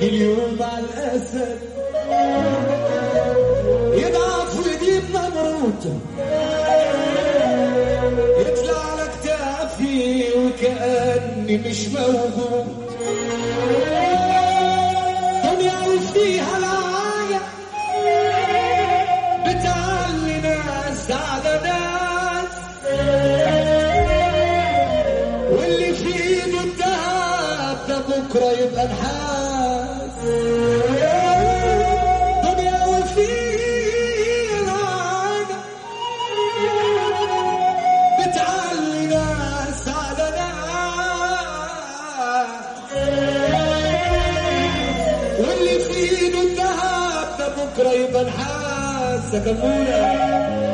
اليوم مع الأسد يضعف ويجيب نمرود يطلع على كتافي وكأني مش موجود دنيا وفيها العاية بتعلي ناس على ناس واللي في ايده الدهب ده بكره يبقى نحاس دنيا وفيها العاية بتعلي ناس على ناس واللي في ايده الذهب ده بكره يبقى نحاس يا كمونه